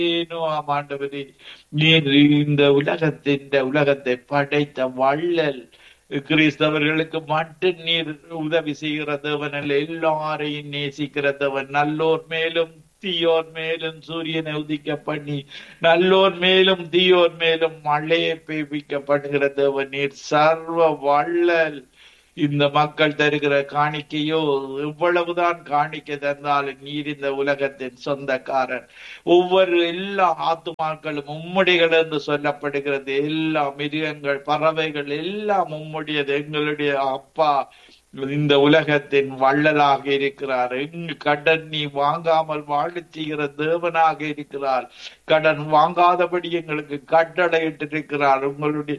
ஏனோ ஆமாண்டவரே நீர் இந்த உலகத்தின் இந்த உலகத்தை படைத்த வள்ளல் கிறிஸ்தவர்களுக்கு மட்டும் நீர் உதவி செய்கிற தேவன் அல்ல எல்லாரையும் நேசிக்கிற தேவன் நல்லோர் மேலும் தீயோர் மேலும் சூரியனை உதிக்க பண்ணி நல்லோர் மேலும் தீயோர் மேலும் மழையை பெய்விக்க பண்ணுகிற தேவன் நீர் சர்வ வள்ளல் இந்த மக்கள் தருகிற காணிக்கையோ எவ்வளவுதான் காணிக்கை தந்தாலும் நீர் இந்த உலகத்தின் சொந்தக்காரன் ஒவ்வொரு எல்லா ஆத்துமாக்களும் உம்முடைகள் என்று சொல்லப்படுகிறது எல்லா மிருகங்கள் பறவைகள் எல்லாம் உம்முடையது எங்களுடைய அப்பா இந்த உலகத்தின் வள்ளலாக இருக்கிறார் எங்கு கடன் நீ வாங்காமல் வாழச் செய்கிற தேவனாக இருக்கிறார் கடன் வாங்காதபடி எங்களுக்கு கட்டளையிட்டிருக்கிறார் உங்களுடைய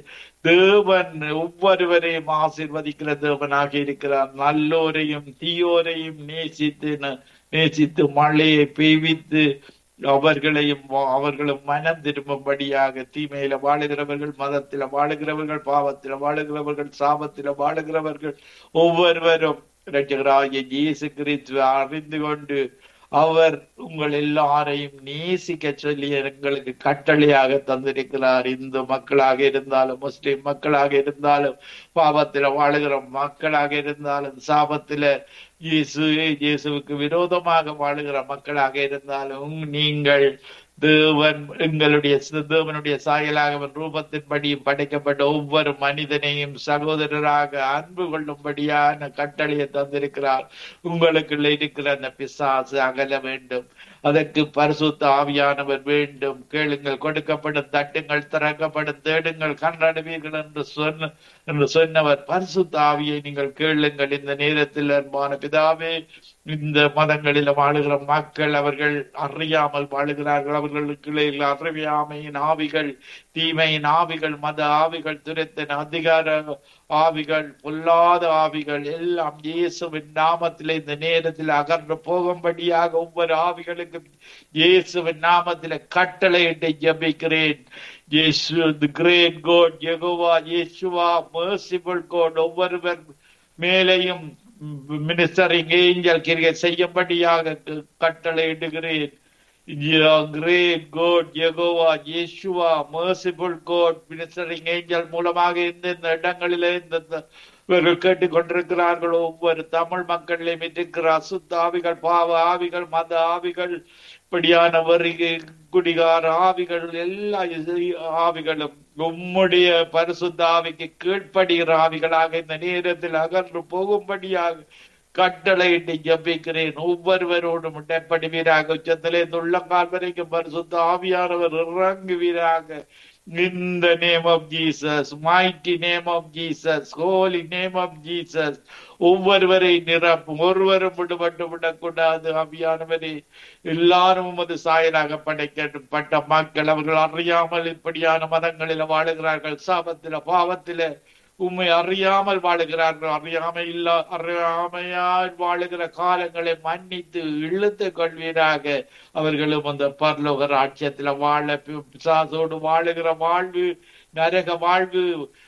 தேவன் ஒவ்வொருவரையும் ஆசிர்வதிக்கிற தேவனாக இருக்கிறார் நல்லோரையும் தீயோரையும் நேசித்து நேசித்து மழையை பெய்வித்து அவர்களையும் அவர்களும் மனம் திரும்பும்படியாக தீமையில வாழுகிறவர்கள் மதத்தில வாழுகிறவர்கள் பாவத்தில வாழுகிறவர்கள் சாபத்தில வாழுகிறவர்கள் ஒவ்வொருவரும் ரட்சகராகிய இயேசு கிறிஸ்து அறிந்து கொண்டு அவர் உங்கள் எல்லாரையும் நேசிக்க சொல்லி எங்களுக்கு கட்டளையாக தந்திருக்கிறார் இந்து மக்களாக இருந்தாலும் முஸ்லிம் மக்களாக இருந்தாலும் பாவத்தில வாழுகிற மக்களாக இருந்தாலும் சாபத்தில இயேசு இயேசுவுக்கு விரோதமாக வாழுகிற மக்களாக இருந்தாலும் நீங்கள் தேவன் எங்களுடைய தேவனுடைய சாயலாக ரூபத்தின்படி படைக்கப்பட்ட ஒவ்வொரு மனிதனையும் சகோதரராக அன்பு கொள்ளும்படியான கட்டளையை தந்திருக்கிறார் உங்களுக்குள்ள இருக்கிற அந்த பிசாசு அகல வேண்டும் அதற்கு பரிசுத்த ஆவியானவர் வேண்டும் கேளுங்கள் கொடுக்கப்படும் தட்டுங்கள் திறக்கப்படும் தேடுங்கள் கண்டடைவீர்கள் என்று சொன்ன என்று சொன்னவர் பரிசுத்த ஆவியை நீங்கள் கேளுங்கள் இந்த நேரத்தில் அன்பான பிதாவே இந்த மதங்களில் வாழுகிற மக்கள் அவர்கள் அறியாமல் வாழுகிறார்கள் அவர்களுக்கு அறிவியாமையின் ஆவிகள் தீமையின் ஆவிகள் மத ஆவிகள் துரத்தின் அதிகார ஆவிகள் பொல்லாத ஆவிகள் எல்லாம் இயேசுவின் நாமத்தில் இந்த நேரத்தில் அகன்று போகும்படியாக ஒவ்வொரு ஆவிகளுக்கும் இயேசுவின் நாமத்தில் கட்டளையிட்டு ஜபிக்கிறேன் இயேசு தி கிரேட் கோட் யெகோவா இயேசுவா மர்சிபிள் கோட் ஒவ்வொருவர் மேலையும் மினிஸ்டரிங் ஏஞ்சல் கிரியை செய்யும்படியாக கட்டளையிடுகிறேன் கிரேட் கோட் யெகோவா இயேசுவா மர்சிபிள் கோட் மினிஸ்டரிங் ஏஞ்சல் மூலமாக எந்தெந்த இடங்களில இந்த இவர்கள் கேட்டுக்கொண்டிருக்கிறார்கள் ஒவ்வொரு தமிழ் மக்களிலும் இருக்கிற அசுத்த ஆவிகள் பாவ ஆவிகள் மத ஆவிகள் இப்படியான வருகை குடிகார ஆவிகள் எல்லா ஆவிகளும் உம்முடைய பரிசுத்த ஆவிக்கு கீழ்ப்படுகிற ஆவிகளாக இந்த நேரத்தில் அகன்று போகும்படியாக கட்டளையிட்டு ஜபிக்கிறேன் ஒவ்வொருவரோடும் இடைப்படுவீராக உச்சத்திலே உள்ளங்கால் வரைக்கும் பரிசுத்த ஆவியானவர் இறங்குவீராக In the name of Jesus, mighty name of Jesus, holy name of Jesus, ஒவ்வொருவரை நிரப்பும் ஒருவரும் விடுபட்டு விடக்கூடாது அவியானவரே எல்லாரும் உமது சாயலாக படைக்கப்பட்ட மக்கள் அவர்கள் அறியாமல் இப்படியான மதங்களில வாழுகிறார்கள் சாபத்தில பாவத்தில உண்மை அறியாமல் வாழுகிறார்கள் அறியாமை இல்ல அறியாமையால் வாழுகிற காலங்களை மன்னித்து இழுத்து கொள்வீராக அவர்களும் அந்த பரலோக ராட்சியத்துல வாழ பிசாசோடு வாழுகிற வாழ்வு நரக வாழ்வு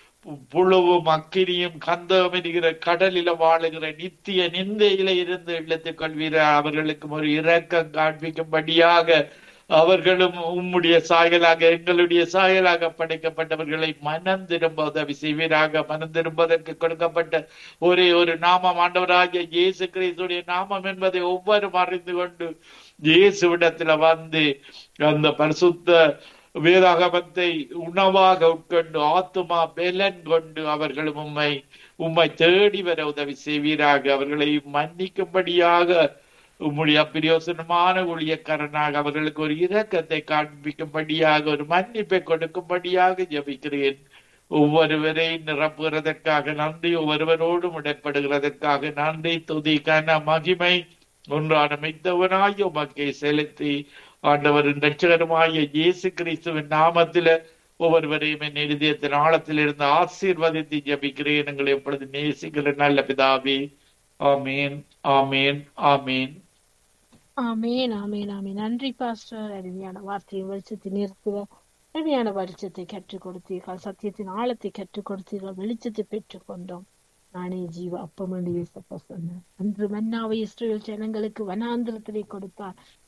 புழுவும் அக்கினியும் கந்தம் என்கிற கடலில வாழுகிற நித்திய நிந்தையில இருந்து இழுத்துக் கொள்வீராக அவர்களுக்கு ஒரு இரக்கம் காண்பிக்கும்படியாக அவர்களும் உம்முடைய சாயலாக எங்களுடைய சாயலாக படைக்கப்பட்டவர்களை மனம் திரும்ப உதவி செய்வீராக மனம் திரும்பதற்கு கொடுக்கப்பட்ட ஒரே ஒரு நாமம் ஆண்டவராகிய இயேசு கிறிஸ்துடைய நாமம் என்பதை ஒவ்வொரும் அறிந்து கொண்டு இயேசுவிடத்துல வந்து அந்த பரிசுத்த வேதாகமத்தை உணவாக உட்கொண்டு ஆத்துமா பெலன் கொண்டு அவர்களும் உம்மை உம்மை தேடி வர உதவி செய்வீராக அவர்களை மன்னிக்கும்படியாக உம்முடைய பிரயோசனமான ஊழியக்காரனாக அவர்களுக்கு ஒரு இரக்கத்தை காண்பிக்கும்படியாக ஒரு மன்னிப்பை கொடுக்கும்படியாக ஜபிக்கிறேன் ஒவ்வொருவரை நிரப்புகிறதற்காக நன்றி ஒவ்வொருவரோடும் இடைப்படுகிறதற்காக நன்றி துதி கன மகிமை ஒன்றான மித்தவனாய் உமக்கை செலுத்தி ஆண்டவரின் ரட்சகருமாய இயேசு கிறிஸ்துவின் நாமத்தில ஒவ்வொருவரையும் என் இருதயத்தின் ஆழத்தில் இருந்து ஆசீர்வதித்து ஜபிக்கிறேன் எங்களை எப்பொழுது நேசிக்கிற நல்ல பிதாவே ஆமீன் ஆமீன் ஆமீன் ஆமேன் ஆமேன் ஆமேன் நன்றி பாஸ்டர் அருமையான வார்த்தையை வெளிச்சத்தை நிறுத்துவ அருமையான வெளிச்சத்தை கற்றுக் கொடுத்தீர்கள் சத்தியத்தின் ஆழத்தை கற்றுக் கொடுத்தீர்கள் வெளிச்சத்தை பெற்றுக் கொண்டோம் நானே ஜீவ அப்பம் என்று இயேசப்பா சொன்னார் அன்று மன்னாவை இஸ்ரேல் ஜனங்களுக்கு வனாந்திரத்திலே கொடுத்தார்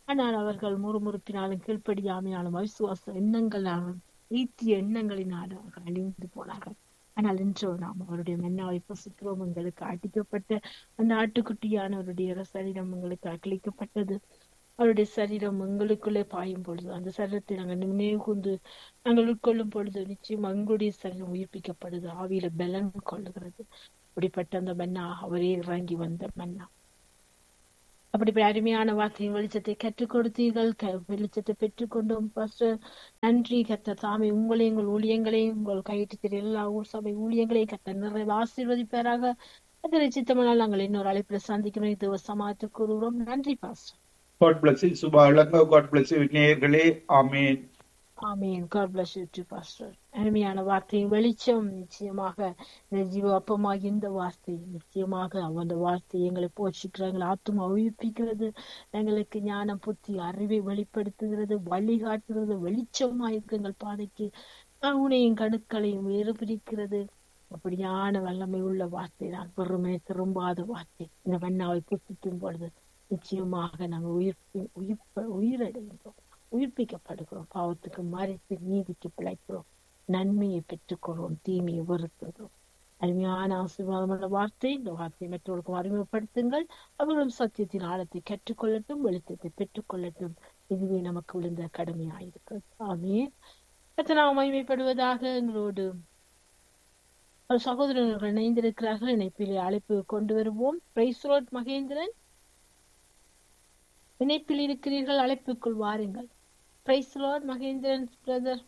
ஆனால் அவர்கள் முறுமுறுப்பினாலும் கீழ்ப்படியாமையாலும் அவிசுவாச எண்ணங்களாலும் ஈத்திய எண்ணங்களினாலும் அவர்கள் அழிந்து போனார்கள் ஆனால் இன்றோ நாம் அவருடைய மன்னாவை பசுக்கிறோம் எங்களுக்கு அடிக்கப்பட்ட அந்த ஆட்டுக்குட்டியானவருடைய சரீரம் எங்களுக்கு அக்களிக்கப்பட்டது அவருடைய சரீரம் எங்களுக்குள்ளே பாயும் பொழுது அந்த சரீரத்தை நாங்கள் நினைவு கூர்ந்து நாங்கள் உட்கொள்ளும் பொழுது நிச்சயம் எங்களுடைய சரீரம் உயிர்ப்பிக்கப்படுது ஆவியில பலன் கொள்ளுகிறது அப்படிப்பட்ட அந்த மன்னா அவரே இறங்கி வந்த மன்னா அப்படிப்பட்ட அருமையான வார்த்தையின் வெளிச்சத்தை கற்றுக் கொடுத்தீர்கள் க- வெளிச்சத்தை பெற்றுக்கொண்டோம் பாஸ்டர் நன்றி கத்த சாமி உங்களையும் உங்கள் ஊழியங்களையும் உங்கள் கையிட்டு எல்லா ஊர் சபை ஊழியங்களையும் கத்த நிறைவு ஆசீர்வதிப்பாராக அதனை சித்தமனால் நாங்கள் இன்னொரு அழைப்பில் சந்திக்கிறோம் இது சமாளித்து கூறுகிறோம் நன்றி pastor God bless you, Subha Ilango God bless you, நேயர்களே ஆமென் ஆமீன் God bless you too, pastor. அருமையான வார்த்தையின் வெளிச்சம் நிச்சயமாக இந்த ஜீவ அப்பமாக இந்த வார்த்தை நிச்சயமாக அந்த வார்த்தை எங்களை போஷிக்கிற எங்களை ஆத்துமா உயிர்ப்பிக்கிறது எங்களுக்கு ஞானம் புத்தி அறிவை வெளிப்படுத்துகிறது வழிகாட்டுகிறது வெளிச்சமாயிருக்கு எங்கள் பாதைக்கு உனையும் கணுக்களையும் வேறுபிரிக்கிறது அப்படியான வல்லமை உள்ள வார்த்தை தான் பெருமை திரும்பாத வார்த்தை இந்த மன்னாவை புத்திக்கும் பொழுது நிச்சயமாக நாங்கள் உயிர் உயிர் உயிரடைகிறோம் உயிர்ப்பிக்கப்படுகிறோம் பாவத்துக்கு மறைத்து நீதிக்கு பிழைக்கிறோம் நன்மையை பெற்றுக்கொள்வோம் தீமையை வெறுக்கிறோம் அருமையான ஆசீர்வாதமுள்ள வார்த்தை இந்த வார்த்தையை மற்றவர்களுக்கும் அறிமுகப்படுத்துங்கள் அவர்களும் சத்தியத்தின் ஆழத்தை கற்றுக்கொள்ளட்டும் வெளிச்சத்தை பெற்றுக்கொள்ளட்டும் இதுவே நமக்கு விழுந்த கடமையாயிருக்கு ஆமே நாம் மகிமைப்படுவதாக எங்களோடு ஒரு சகோதரர்கள் இணைந்திருக்கிறார்கள் இணைப்பிலே அழைப்பு கொண்டு வருவோம் பிரைஸ்ரோட் மகேந்திரன் இணைப்பில் இருக்கிறீர்கள் அழைப்புக்குள் வாருங்கள் praise Lord Mahendran brother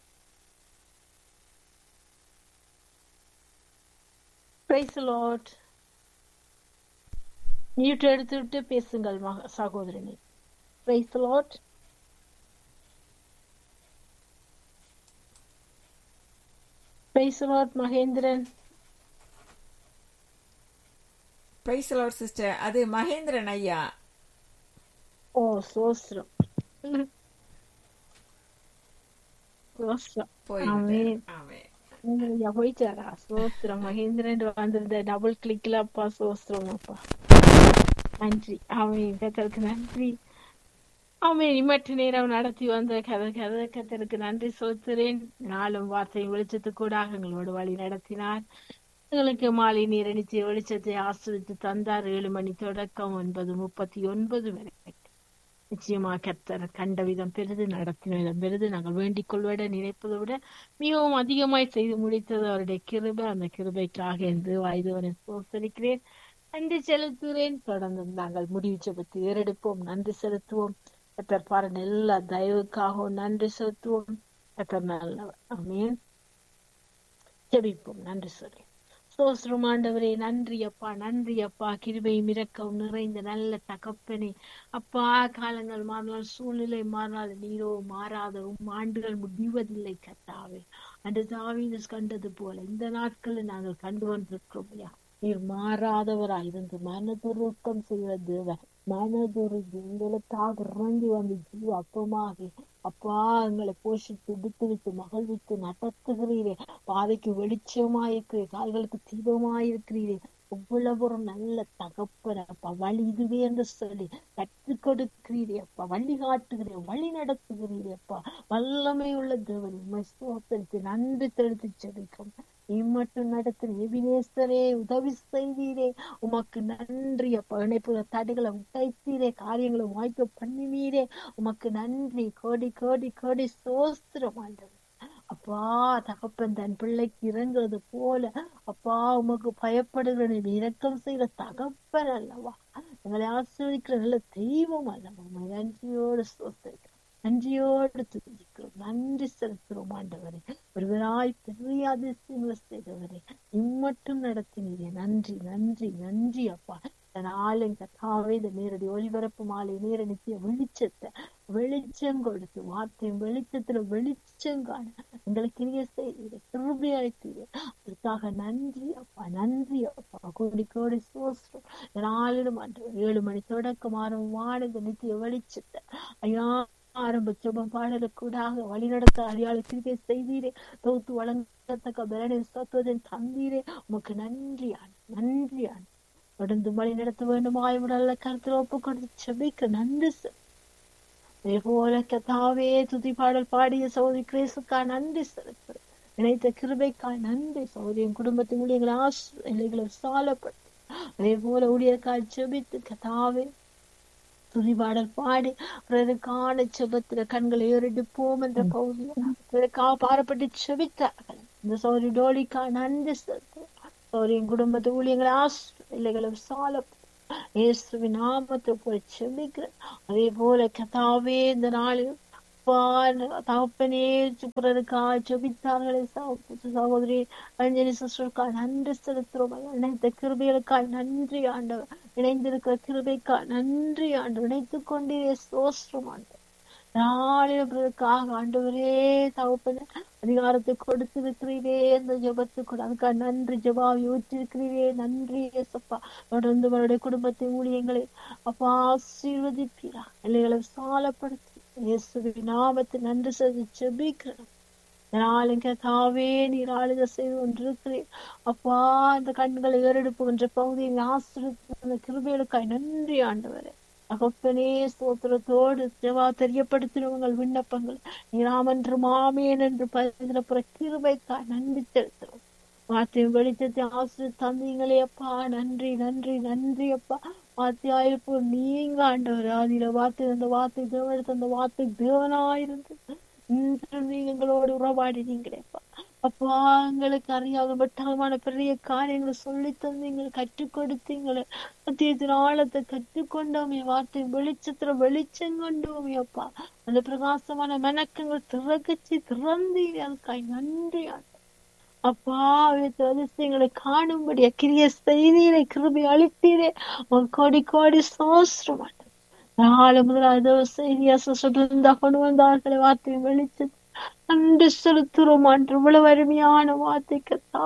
praise Lord mute எடுத்து விட்டு பேசுங்கள் மக சகோதரனே praise Lord praise Lord Mahendran praise Lord sister அது மகேந்திரன் ஐயா ஓ சோஸ்ரம் சோஸ்ரம் போயிட்டாரு. ஆமென். ஆமென். ஐயா போயிட்டாரா சோஸ்திரம் மகேந்திரன் வந்திருந்த டபுள் கிளிக்ல அப்பா சோஸ்திரம் அப்பா நன்றி அவன் கத்தருக்கு நன்றி அவன் இம்மட்டு நேரம் நடத்தி வந்த கதை கதை கத்தருக்கு நன்றி சொல்கிறேன் நாளும் வார்த்தை வெளிச்சத்துக்கூடாக எங்களோட வழி நடத்தினார் எங்களுக்கு மாலை நீர் அணிச்சு வெளிச்சத்தை ஆசிரித்து தந்தார் ஏழு மணி தொடக்கம் ஒன்பது முப்பத்தி ஒன்பது வரை நிச்சயமா கர்த்தர் கண்ட விதம் பெரிது நடத்தின விதம் பெரிது நாங்கள் வேண்டிக் கொள்வதை நினைப்பதை விட மிகவும் அதிகமாய் செய்து முடித்தது அவருடைய கிருபை அந்த கிருபைக்காக என்று வாய்தவனை சோசரிக்கிறேன் நன்றி செலுத்துகிறேன் தொடர்ந்து நாங்கள் முடிவு ஜெபத்தை ஏறெடுப்போம் நன்றி செலுத்துவோம் கர்த்தர் பாருங்க எல்லா தயவுக்காகவும் நன்றி செலுத்துவோம் கர்த்தர் நல்லவர் ஆமென் ஜெபிப்போம் நன்றி சொல்லி சோஸ்ரம் ஆண்டவரே நன்றி அப்பா நன்றி அப்பா கிருபையும் இரக்கவும் நிறைந்த நல்ல தகப்பனே அப்பா காலங்கள் மாறினால் சூழ்நிலை மாறினால் நீரோ மாறாத உம் ஆண்டுகள் முடிவதில்லை கத்தாவே அன்று தாவீது கண்டது போல இந்த நாட்களில் நாங்கள் கண்டு வந்திருக்கிறோம் ஐயா நீர் மாறாதவராய் இருந்து மனதுருக்கம் செய்கிற தேவன் மனதுருகி எங்களுக்காக இறங்கி வந்து ஜீவ அப்பமாகி அப்பா எங்களை போஷித்து விட்டு விட்டு மகிழ்வித்து நடத்துகிறீரே பாதைக்கு வெளிச்சமாயிருக்கிறீர் கால்களுக்கு தீபமாயிருக்கிறீரே எவ்வளவு ஒரு நல்ல தகப்பன அப்பா வழி இதுவே என்று சொல்லி கற்றுக் கொடுக்கிறீரே அப்பா வழி காட்டுகிறேன் வழி நடத்துகிறீரே அப்பா வல்லமை உள்ள தேவன் உண்மை சோத்தரித்து நன்றி தெளித்து செபிக்கும் இம்மட்டும் நடத்தின எபினேஸ்வரே உதவி செய்தீரே உமக்கு நன்றி அப்பா இணைப்புற தடைகளை உடைத்தீரே காரியங்களை வாய்ப்பு பண்ணினீரே உமக்கு நன்றி கோடி கோடி கோடி சோஸ்திரம் ஆண்டவர் அப்பா தகப்பன் தன் பிள்ளைக்கு இறங்குறது போல அப்பா உமக்கு பயப்படுகிற இரக்கம் செய்கிற தகப்பன் அல்லவா எங்களை ஆசிரியக்கிற நல்ல தெய்வம் அல்லவா உம்மை நன்றியோடு சோஸ்திரிக்கிறோம் நன்றியோடு துதிக்கிறோம் நன்றி செலுத்துகிறோம் ஆண்டவரே ஒருவராய் பெரிய அதிசயங்களை செய்தவரே இம்மட்டும் நடத்தினீரே நன்றி நன்றி நன்றி அப்பா நாளும் கத்தாவே இந்த நேரடி ஒளிபரப்பு மாலை நேர நித்திய வெளிச்சத்தை வெளிச்சம் கொடுத்து வார்த்தையும் வெளிச்சத்துல வெளிச்சம் காண எங்களுக்கு நீங்க செய்தீரே கிருபி அழைத்தீரே அதற்காக நன்றி அப்பா நன்றி அப்பா கோடி கோடி சோஸ்ரம் நாளிலும் ஆண்டவர் ஏழு மணி தொடக்கம் ஆரம்பமான இந்த நித்திய வெளிச்சத்தை ஐயா ஆரம்ப சுபம் பாடலுக்கூடாக வழிநடத்த அடியாளை திருப்பி செய்தீரே தொகுத்து வழங்கத்தக்க பலனை சத்துவதன் தந்தீரே உமக்கு நன்றியான் நன்றியான் தொடர்ந்து வழி நடத்த வேண்டும் ஆய்வுடல்ல கருத்தில் ஒப்பு கொடுத்து செபிக்க நன்றி அதே போல கத்தாவே துதி பாடல் பாடிய சௌரி கிரேசுக்கா நன்றி செலுத்துறேன் நினைத்த கிருபைக்கா நன்றி சௌரியம் குடும்பத்தின் ஊழியர்களை ஆசிரியர்களை சாலப்படுத்தி அதே போல ஊழியர்கால் செபித்து கதாவே துதி பாடல் பாடி பிறருக்கான செபத்துல கண்களை ஏறிடுப்போம் என்ற பகுதியில் பிறருக்கா பாரப்பட்டு செபித்தார்கள் இந்த சௌரி டோலிக்கா நன்றி செலுத்துறேன் சௌரியம் குடும்பத்து ஊழியர்களை ஆசிரியர்களை சாலப்படுத்தி இயேசுவின் நாமத்தை போய் செபிக்கிறேன் அதே போல கதாவே இந்த நாளில் தகப்பனே பிறருக்கா ஜபித்தார்களே சகோதரி அஞ்சலி சிஸ்டருக்காய் நன்றி செலுத்துறோம் இணைந்த கிருபைகளுக்காய் நன்றி ஆண்டவர் இணைந்திருக்கிற கிருபைக்காய் நன்றி ஆண்டவர் இணைத்துக் கொண்டே சோஸ்திரம் ஆண்டவர் நாளில் பிறருக்காக ஆண்டவரே தகப்பன அதிகாரத்தை கொடுத்திருக்கிறீரே அந்த ஜபத்துக்கு கூட அதுக்காக நன்றி ஜபாவை ஊற்றிருக்கிறீரே நன்றி ஏசப்பா தொடர்ந்து அவருடைய குடும்பத்தின் ஊழியங்களை அப்பா ஆசீர்வதிப்பீரா எல்லைகளை சாலப்படுத்தி இயேசுவின் நாமத்தை நன்றி செய்து ஜெபிக்கிறோம் நாளுங்க தாவே நீர் ஆளுக செய்து கொண்டிருக்கிறேன் அப்பா அந்த கண்களை ஏறெடுப்புகின்ற பகுதியை ஆசிரியர் அந்த கிருபைகளுக்காய் நன்றி ஆண்டவரே அகப்பனே ஸ்தோத்திரத்தோடு ஜவா தெரியப்படுத்தினவங்கள் விண்ணப்பங்கள் நீராமன்று மாமேன் என்று பதினப்புற கிருபைக்காய் நன்றி செலுத்துறோம் வார்த்தையும் வெளிச்சத்தை ஆசிரியர் தந்தீங்களே அப்பா நன்றி நன்றி நன்றி அப்பா வார்த்தையாயிருப்போ நீங்க ஆண்டவர் ஆதியில வார்த்தை அந்த வார்த்தை தேவன் அந்த வார்த்தை தேவனாயிருந்து இன்று நீங்க எங்களோடு உறவாடினீங்களேப்பா அப்பா எங்களுக்கு அறியாத பட்டமான பெரிய காரியங்களை சொல்லி தந்தீங்க கற்றுக் கொடுத்தீங்களே சத்தியத்தின் ஆழத்தை கற்றுக்கொண்டோமே வார்த்தை வெளிச்சத்துல வெளிச்சம் கொண்டோமே அப்பா அந்த பிரகாசமான மெனக்கங்கள் திறக்கச்சி திறந்தீங்க அதுக்காய் நன்றி அப்பா அதிசயங்களை காணும்படி கிரிய செய்தீரை கிருபி அளித்தீரே கோடி கோடி சோஸ்திரம் நாலு முதலாவது செய்தியா சுற்றிருந்தா கொண்டு வந்தார்களை வார்த்தை வெளிச்சு நன்றி செலுத்துறோம் அன்று இவ்வளவு அருமையான வார்த்தைக்கு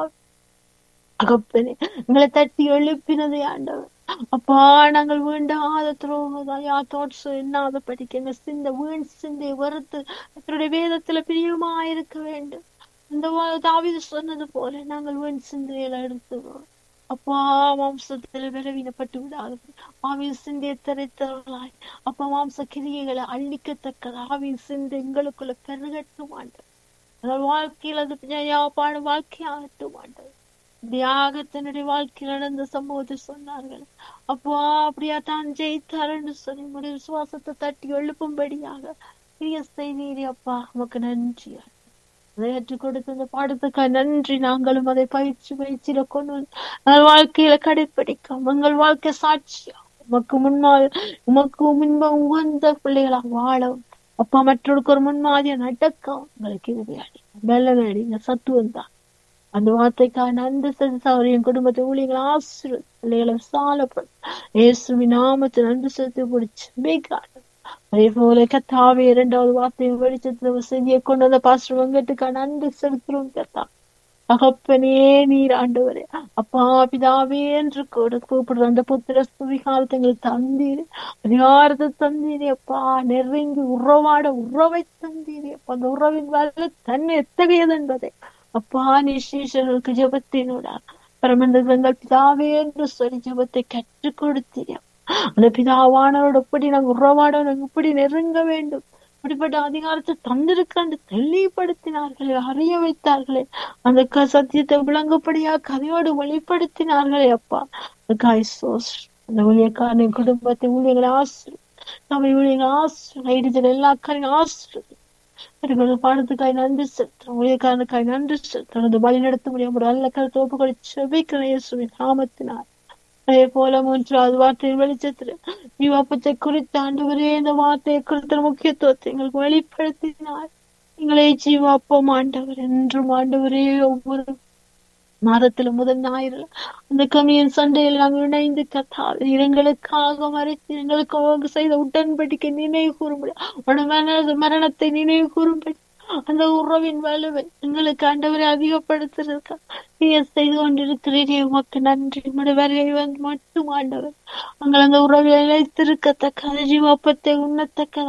அகப்பனே எங்களை தட்டி எழுப்பினது ஆண்டவர் அப்பா நாங்கள் வேண்டாத துரோகதாயா தோட்ஸ் என்னாத படிக்க எங்க சிந்த வீண் சிந்தை வறுத்து அவருடைய வேதத்துல பிரியமா இருக்க வேண்டும் அந்த தாவிது சொன்னது போல நாங்கள் வீண் சிந்தையில எடுத்துக்கிறோம் அப்பா மாம்சத்துல விரவீனப்பட்டு விடாது ஆவின் சிந்தையை திரைத்தவர்களாய் அப்பா மாம்ச கிரியைகளை அழிக்கத்தக்க ஆவின் சிந்தை எங்களுக்குள்ள பெருகட்டும் ஆண்டவர் அதனால் வாழ்க்கையில் அது யாப்பாடு வாழ்க்கையாகட்டும் ஆண்டவர் தியாகத்தினுடைய வாழ்க்கையில் நடந்த சம்பவத்தை சொன்னார்கள் அப்பா அப்படியா தான் ஜெயித்தார் என்று சொல்லி முடிய விசுவாசத்தை தட்டி எழுப்பும்படியாக பிரிய செய்தீரே அப்பா உமக்கு நன்றி அதை ஏற்றுக் கொடுத்த இந்த பாடத்துக்காக நன்றி நாங்களும் அதை பயிற்சி பயிற்சியில கொண்டு வந்து வாழ்க்கையில கடைபிடிக்கும் உங்கள் வாழ்க்கை சாட்சியா உமக்கு முன்னால் உமக்கு முன்ப உகந்த பிள்ளைகளா வாழவும் அப்பா மற்றவருக்கு ஒரு முன்மாதிரியா நடக்கும் உங்களுக்கு உதவியாடி வெள்ளனடி இந்த சத்துவம் தான் அந்த வார்த்தைக்காக நன்றி செஞ்சு சௌரியம் குடும்பத்தை ஊழியர்கள் ஆசிரியர் பிள்ளைகளை விசாலப்படும் இயேசுவின் நாமத்தை நன்றி செலுத்தி பிடிச்சு மேகாடு அதே போல கத்தாவே இரண்டாவது வார்த்தையை வெளிச்சத்துல செய்தியை கொண்டு வந்த பாஸ்டர் வெங்கட்டுக்கா நன்றி செலுத்துறோம் கத்தா தகப்பனே நீர் ஆண்டவரே அப்பா பிதாவே என்று கூட கூப்பிடுற அந்த புத்திர சுவிகாலத்தை எங்களுக்கு தந்தீர் அதிகாரத்தை தந்தீரே அப்பா நெருங்கி உறவாட உறவை தந்தீரே அப்பா அந்த உறவின் வேலை தன்னை எத்தகையது என்பதை அப்பா நீ சீஷர்களுக்கு ஜபத்தினோட பரமந்தங்கள் பிதாவே என்று சொல்லி ஜபத்தை கற்றுக் கொடுத்தீரே அந்த பிதாவானவரோட எப்படி நாங்க உறவாட நாங்க எப்படி நெருங்க வேண்டும் இப்படிப்பட்ட அதிகாரத்தை தந்திருக்காண்டு தெளிவுபடுத்தினார்களே அறிய வைத்தார்களே அந்த சத்தியத்தை விளங்கும்படியா கதையோடு வெளிப்படுத்தினார்களே அப்பா காய்சோஸ் அந்த ஊழியக்காரனை குடும்பத்தை ஊழியர்களை ஆசிரியர் நம்ம ஊழியர்கள் ஆசிரியர் எல்லா காரையும் ஆசிரியர் பாடத்துக்காய் நன்றி செலுத்துறோம் ஊழியக்காரனுக்காய் நன்றி செலுத்துறோம் அந்த வழி நடத்த முடியும் ஒரு நல்ல கருத்து ஒப்புக்கொலை செபிக்கிற இயேசுவின் நாமத்தினார் அதே போல மூன்றாவது வார்த்தையின் வெளிச்சத்தில் ஜீவாப்பத்தை குறித்த ஆண்டவரே இந்த வார்த்தையை குறித்த முக்கியத்துவத்தை எங்களுக்கு வெளிப்படுத்தினார் எங்களை ஜீவாப்பம் ஆண்டவர் என்றும் ஆண்டவரே ஒவ்வொரு மாதத்துல முதல் ஞாயிறு அந்த கம்யூன் சண்டையில் நாங்கள் இணைந்து கத்தாது எங்களுக்காக மறைத்து எங்களுக்கு செய்த உடன்படிக்கை நினைவு கூறும்படி உடனே மரணத்தை நினைவு கூறும்படி அந்த உறவின் வலுவை எங்களுக்கு ஆண்டவரை அதிகப்படுத்துறதுக்கா நீங்க செய்து கொண்டிருக்கிறீரே உமக்கு நன்றி உங்களுடைய வருகை வந்து மட்டும் ஆண்டவர் உங்கள் அந்த உறவை இழைத்திருக்கத்தக்க ஜீவாப்பத்தை உண்ணத்தக்கதா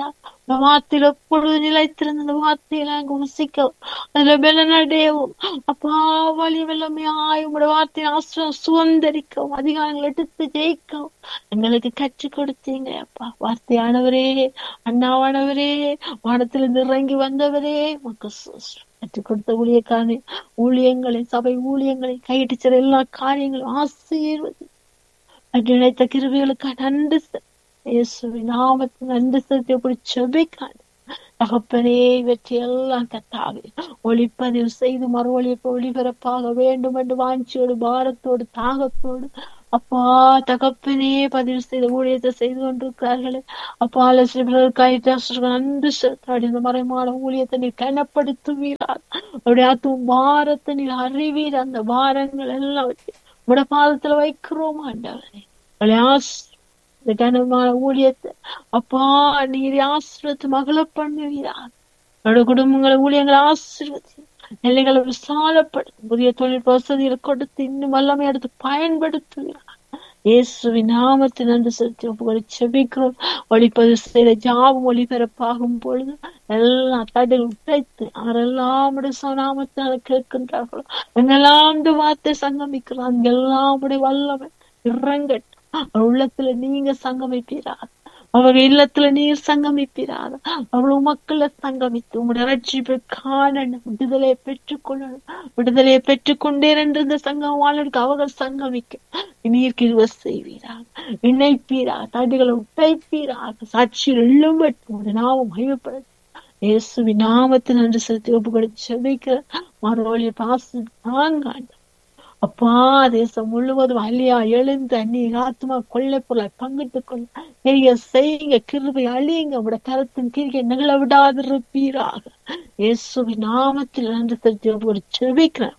இந்த வார்த்தையில எப்பொழுது நிலைத்திருந்த இந்த வார்த்தையில அங்கு வசிக்கவும் அதுல பலனடையவும் அப்பா வழி வெள்ளமையாய் உங்களோட வார்த்தையை ஆசிரியம் சுதந்திரிக்கவும் அதிகாரங்கள் எடுத்து ஜெயிக்கவும் எங்களுக்கு கற்றுக் கொடுத்தீங்க அப்பா வார்த்தையானவரே அண்ணாவானவரே வானத்திலிருந்து இறங்கி வந்தவரே உமக்கு ஸ்தோத்திரம். கற்றுக் கொடுத்த ஊழியக்காரனை ஊழியங்களை சபை ஊழியங்களை கையிட்டு எல்லா காரியங்களும் ஆசீர்வதி அன்று நினைத்த கிருபைகளுக்காக நன்றி செ- இயேசுவின் நாமத்தில் நன்றி செலுத்தி அப்படி செபிக்காது தகப்பனே இவற்றை எல்லாம் கத்தாவே ஒளிப்பதிவு செய்து மறு ஒளிப்பு ஒளிபரப்பாக வேண்டும் என்று வாஞ்சியோடு பாரத்தோடு தாகத்தோடு அப்பா தகப்பனே பதிவு செய்த ஊழியத்தை செய்து கொண்டிருக்கிறார்களே அப்பா ஆலோசனை நன்றி செலுத்தாடி இந்த மறைமான ஊழியத்தை நீர் கனப்படுத்துவீரார் அவருடைய ஆத்தும் பாரத்தை நீர் அறிவீர் அந்த பாரங்கள் எல்லாம் வச்சு உடைய பாதத்துல வைக்கிறோம் ஆண்டவரே உங்களை ஆஸ் இந்த கனமான ஊழியத்தை அப்பா நீர் ஆசிரியத்து மகள பண்ணுவீரா என்னோட குடும்பங்களை ஊழியங்களை ஆசீர்வதி எல்லைகளை விசாலப்படுத்தும் புதிய தொழில் வசதிகளை கொடுத்து இன்னும் வல்லமை எடுத்து பயன்படுத்துவீரா இயேசுவின் நாமத்தை நன்றி செலுத்தி உங்களை செபிக்கிறோம் ஒளிப்பது செய்த ஜாபம் ஒளிபரப்பாகும் பொழுது எல்லாம் தடைகள் உடைத்து அவரெல்லாம் நாமத்தினால கேட்கின்றார்களோ எங்கெல்லாம் இந்த வார்த்தை சங்கமிக்கிறோம் அங்கெல்லாம் உடைய வல்லமை இறங்கட்டும் அவர் உள்ளத்துல நீங்க சங்கமிப்பீராக அவர் இல்லத்துல நீர் சங்கமிப்பீராக அவ்வளவு மக்களை சங்கமித்து உங்களுடைய ரட்சிப்பை காணணும் விடுதலையை பெற்றுக்கொள்ளணும் விடுதலையை பெற்றுக்கொண்டேன் என்று இந்த சங்கம் வாழ்க்கை அவர்கள் சங்கமிக்க நீர் கிருவ செய்வீராக இணைப்பீராக தடைகளை உடைப்பீராக சாட்சியில் எழும்பட்டும் நாமம் மகிமைப்பட இயேசுவின் நாமத்தில் நன்றி செலுத்தி ஒப்புக்கொடு செபிக்கிற மறுவழியை பாசு தாங்காண்டு அப்பா தேசம் முழுவதும் அழியா எழுந்து அந்நிய ஆத்மா கொள்ளை பொருளை பங்கிட்டுக் கொள்ள பெரிய செய்யுங்க கிருபை அழியுங்க உங்களோட கருத்தின் கீழே நிகழ விடாதிருப்பீராக இயேசுவின் நாமத்தில் நன்றி செலுத்தி ஒப்புக்கொடு செபிக்கிறேன்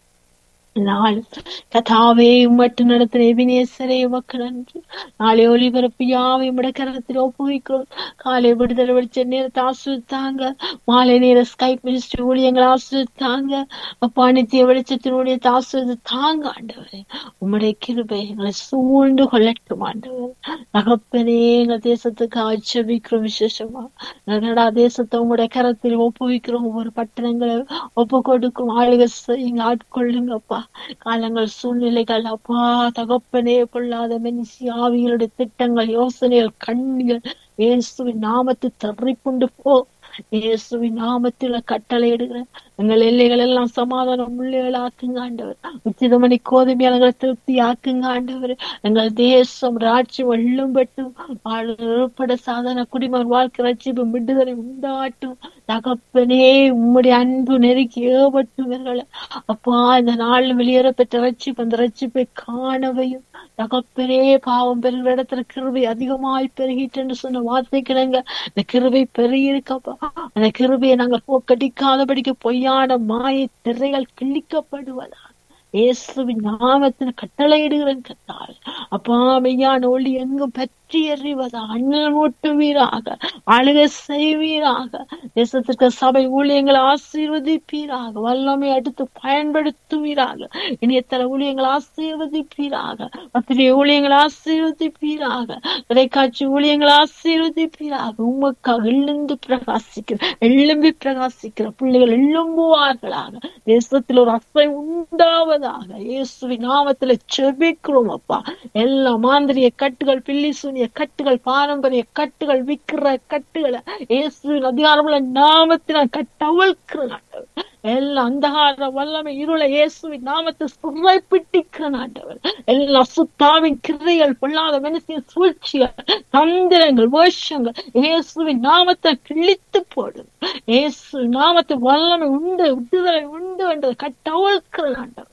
நாள் கதாவே உம்மட்டு நடத்தின எபினேசரே உமக்கு நன்றி நாளை ஒளிபரப்பு யாவை உம்முடைய கரத்தில் ஒப்புவிக்கிறோம் காலை விடுதலை வெளிச்ச நேரத்தை ஆசிரித்தாங்க மாலை நேர ஸ்கைப் மினிஸ்ட்ரி ஊழியங்களை ஆசிரித்தாங்க அப்பா நித்திய வெளிச்சத்தின் ஊழியத்தை ஆசிரியத்து தாங்க ஆண்டவரே உம்முடைய கிருபை எங்களை சூழ்ந்து கொள்ளட்டும் ஆண்டவர் தகப்பனே எங்கள் தேசத்துக்கு ஆட்சேபிக்கிறோம் விசேஷமா கனடா தேசத்தை உங்களுடைய கரத்தில் ஒப்புவிக்கிறோம் ஒவ்வொரு பட்டணங்களை ஒப்பு கொடுக்கும் ஆளுக செய்யுங்க ஆட்கொள்ளுங்கப்பா காலங்கள் சூழ்நிலைகள் அப்பா தகப்பனே கொள்ளாத மனுஷி ஆவிகளுடைய திட்டங்கள் யோசனைகள் கண்ணிகள் இயேசுவின் நாமத்தை தறிப்புண்டு போ இயேசுவின் நாமத்தில் கட்டளை எடுக்கிறேன் எங்கள் எல்லைகள் எல்லாம் சமாதானம் உள்ளேகள் ஆக்குங்க ஆண்டவர் உச்சிதமணி கோதுமையாளர்களை திருப்தி ஆக்குங்க ஆண்டவர் எங்கள் தேசம் ராட்சி வெள்ளம் பெட்டும் உட்பட சாதாரண குடிமகன் வாழ்க்கை ரட்சிப்பு விடுதலை உண்டாட்டும் தகப்பனே உம்முடைய அன்பு நெருக்கி ஏவட்டும் இவர்களை அப்பா இந்த நாள் வெளியேற பெற்ற ரட்சிப்பு அந்த ரட்சிப்பை காணவையும் தகப்பனே பாவம் பெறுகிற இடத்துல கிருபை அதிகமாய் பெருகிட்டு என்று சொன்ன வார்த்தை கிடங்க இந்த கிருபை பெருகி இருக்கப்பா அந்த கிருபையை நாங்கள் போக்கடிக்காதபடிக்கு பொய்யான மாயை திரைகள் கிழிக்கப்படுவதா இயேசுவின் நாமத்தில் கட்டளையிடுகிறேன் கத்தால் அப்பா மெய்யான ஒளி எங்கும் பற்றி எறிவதா அண்ணல் மூட்டுவீராக அழுக செய்வீராக தேசத்திற்கு சபை ஊழியங்களை ஆசீர்வதிப்பீராக வல்லமை அடுத்து பயன்படுத்துவீராக இணையத்தர ஊழியங்களை ஆசீர்வதிப்பீராக பத்திரிகை ஊழியங்களை ஆசீர்வதிப்பீராக தொலைக்காட்சி ஊழியங்களை ஆசீர்வதிப்பீராக உமக்காக எழுந்து பிரகாசிக்கிற எழும்பி பிரகாசிக்கிற பிள்ளைகள் எழும்புவார்களாக தேசத்தில் ஒரு அசை உண்டாவதாக இயேசுவின் நாமத்துல செபிக்கிறோம் அப்பா எல்லா மாந்திரிய கட்டுகள் பில்லி சூனிய கட்டுகள் பாரம்பரிய கட்டுகள் விக்கிற கட்டுகளை இயேசுவின் அதிகாரமுள்ள நாமத்தில் கட்டவழ்க்கிறேன் ஆண்டவர் எல்லா அந்தகார வல்லமை இருளை இயேசுவின் நாமத்தை சுரைப்பிட்டிக்கிற ஆண்டவர் எல்லா சுத்தாவின் கிரைகள் பொல்லாத மனுஷின் சூழ்ச்சிகள் தந்திரங்கள் வேஷங்கள் இயேசுவின் நாமத்தை கிழித்து போடும் இயேசு நாமத்தை வல்லமை உண்டு விடுதலை உண்டு என்றதை கட்டவழ்க்கிற ஆண்டவர்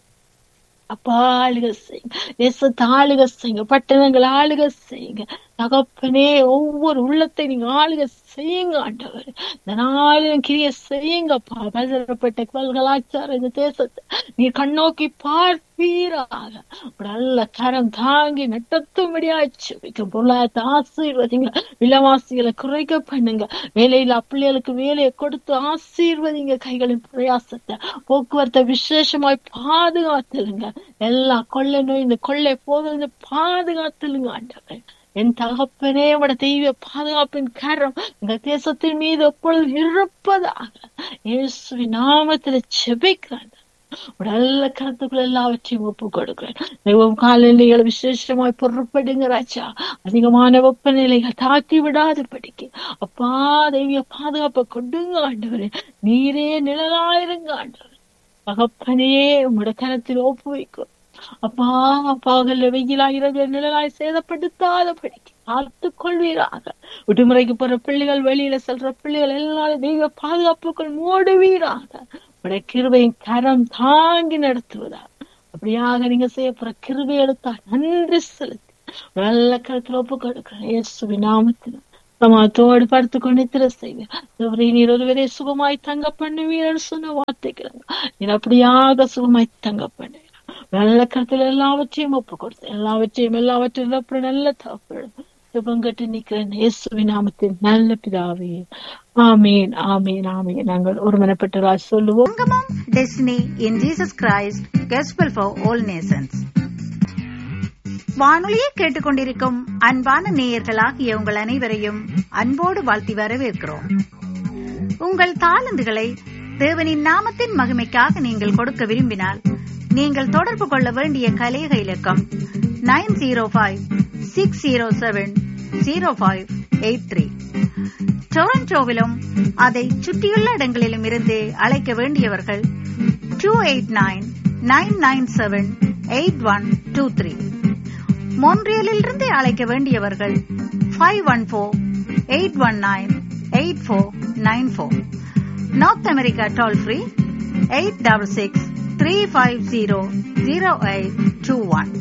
அப்பா ஆளுக செய்யுங்க தேசத்தை ஆளுக செய்யுங்க பட்டணங்கள் ஆளுக செய்யுங்க தகப்பனே ஒவ்வொரு உள்ளத்தை நீங்க ஆளுக செய்யுங்க ஆண்டவர் இந்த நாளும் கிரிய செய்யுங்கப்பா பலதரப்பட்ட கலாச்சாரம் இந்த தேசத்தை நீ கண்ணோக்கி பார்ப்பீராக நல்ல கரம் தாங்கி நட்டத்தும்படியாச்சு வைக்க பொருளாதாரத்தை ஆசீர்வதிங்க விலவாசிகளை குறைக்க பண்ணுங்க வேலையில பிள்ளைகளுக்கு வேலையை கொடுத்து ஆசீர்வதிங்க கைகளின் பிரயாசத்தை போக்குவரத்தை விசேஷமாய் பாதுகாத்துலுங்க எல்லா கொள்ளை நோய் இந்த கொள்ளை போகிறது பாதுகாத்துலுங்க ஆண்டவர் என் தகப்பனே உட தெய்வ பாதுகாப்பின் கரம் இந்த தேசத்தின் மீது எப்பொழுது இருப்பதாக இயேசுவின் நாமத்துல செபிக்கிறேன் உடல்ல கருத்துக்கள் எல்லாவற்றையும் ஒப்பு கொடுக்கிறேன் தெய்வம் காலநிலைகளை விசேஷமாய் பொருட்படுங்க ராஜா அதிகமான வெப்பநிலைகள் தாக்கி விடாது படிக்க அப்பா தெய்வ பாதுகாப்பை கொடுங்க ஆண்டவரே நீரே நிழலாயிருங்க ஆண்டவர் தகப்பனே உங்களோட கரத்தில் ஒப்பு வைக்கும் அப்பா பகல்ல வெயிலாய் இரவு நிழலாய் சேதப்படுத்தாத படிக்க பார்த்துக் கொள்வீராக விடுமுறைக்கு போற பிள்ளைகள் வெளியில செல்ற பிள்ளைகள் எல்லாரும் தெய்வ பாதுகாப்புக்குள் மூடுவீராக உடைய கிருபையின் கரம் தாங்கி நடத்துவதா அப்படியாக நீங்க செய்ய போற கிருபை எடுத்தா நன்றி செலுத்தி நல்ல கருத்துல ஒப்பு கொடுக்கிறேன் இயேசுவி நாமத்தில் சமாத்தோடு படுத்து கொண்டு திர செய்வீர் நீர் ஒருவரே சுகமாய் தங்க பண்ணுவீர் சொன்ன வார்த்தைகள் நீர் அப்படியாக சுகமாய் தங்க பண்ணுவீர் நல்ல கருத்துல எல்லாவற்றையும் ஒப்பு கொடுத்து எல்லாவற்றையும் எல்லாவற்றையும் அப்படி நல்ல தப்பு சுபங்கட்டு நிக்கிறேன் இயேசுவி நாமத்தில் நல்ல பிதாவே ஆமீன் ஆமீன் ஆமீன் நாங்கள் ஒருமனப்பட்டராய் சொல்லுவோம் Sangamam destiny in Jesus Christ gospel for all nations வானொலியை கேட்டுக்கொண்டிருக்கும் அன்பான நேயர்களாகிய உங்கள் அனைவரையும் அன்போடு வாழ்த்தி வரவேற்கிறோம் உங்கள் தாளந்துகளை தேவனின் நாமத்தின் மகிமைக்காக நீங்கள் கொடுக்க விரும்பினால் நீங்கள் தொடர்பு கொள்ள வேண்டிய கலேக இலக்கம் nine zero five six zero seven zero five eight three டொரண்டோவிலும் அதை சுற்றியுள்ள இடங்களிலும் இருந்து அழைக்க வேண்டியவர்கள் two eight nine nine nine seven eight one two three மொன்றியலிலிருந்து அழைக்க வேண்டியவர்கள் five one four eight one nine eight four nine four North America toll free eight double six three five zero zero eight two one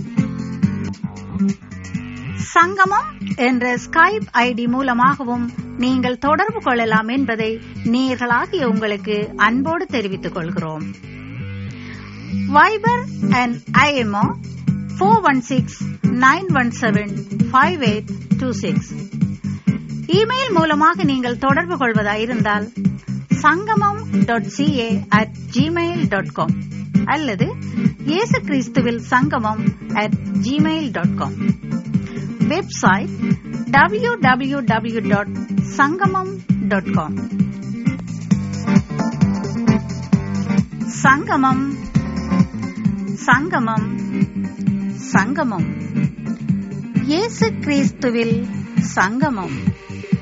Sangamam என்ற Skype ID மூலமாகவும் நீங்கள் தொடர்பு கொள்ளலாம் என்பதை நேர்களாகிய உங்களுக்கு அன்போடு தெரிவித்துக் கொள்கிறோம் Viber and IMO four one six nine one seven five eight two six email மூலமாக நீங்கள் தொடர்பு கொள்வதாயிருந்தால் Sangamam dot C A at Gmail dot com அல்லது இயேசு கிறிஸ்துவில் Sangamam at Gmail dot com website W W W dot Sangamam dot com Sangamam Sangamam சங்கமம் இயேசு கிறிஸ்துவில் சங்கமம்